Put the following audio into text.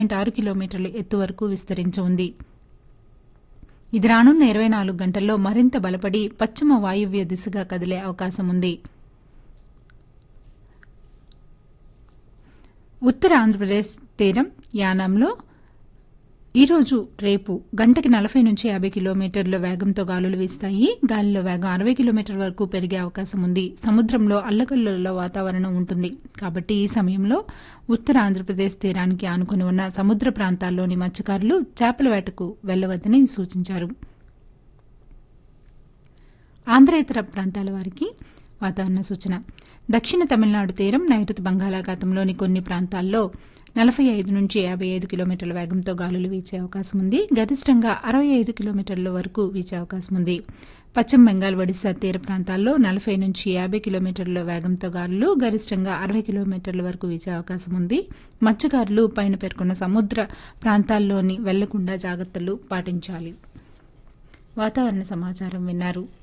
point ఆరు కిలోమీటర్ల ఎత్తు వరకు విస్తరించి ఉంది ఇది రానున్న ఇరవై నాలుగు గంటల్లో మరింత బలపడి పశ్చిమ వాయువ్య దిశగా కదిలే అవకాశం ఉంది ఉత్తర ఆంధ్రప్రదేశ్ తీరం యానాంలో ఈరోజు రేపు గంటకి నలభై నుంచి యాభై కిలోమీటర్ల వేగంతో గాలులు వీస్తాయి గాలిలో వేగం అరవై కిలోమీటర్ల వరకు పెరిగే అవకాశం ఉంది సముద్రంలో అల్లకల్లోల వాతావరణం ఉంటుంది కాబట్టి ఈ సమయంలో ఉత్తర ఆంధ్రప్రదేశ్ తీరానికి ఆనుకుని ఉన్న సముద్ర ప్రాంతాల్లోని మత్స్యకారులు చేపల వేటకు వెళ్లవద్దని సూచించారు ఆంధ్రేతర ప్రాంతాల వారికి వాతావరణ సూచన దక్షిణ తమిళనాడు తీరం నైరుతి బంగాళాఖాతంలోని కొన్ని ప్రాంతాల్లో నలభై ఐదు నుంచి యాభై ఐదు కిలోమీటర్ల వేగంతో గాలులు వీచే అవకాశం ఉంది గరిష్టంగా అరవై ఐదు కిలోమీటర్ల వరకు వీచే అవకాశం ఉంది పశ్చిమ బెంగాల్ ఒడిశా తీర ప్రాంతాల్లో నలభై నుంచి యాభై కిలోమీటర్ల వేగంతో గాలులు గరిష్టంగా అరవై కిలోమీటర్ల వరకు వీచే అవకాశం ఉంది మత్స్యకారులు పైన పేర్కొన్న సముద్ర ప్రాంతాల్లోని వెళ్లకుండా జాగ్రత్తలు పాటించాలి వాతావరణ సమాచారం విన్నారు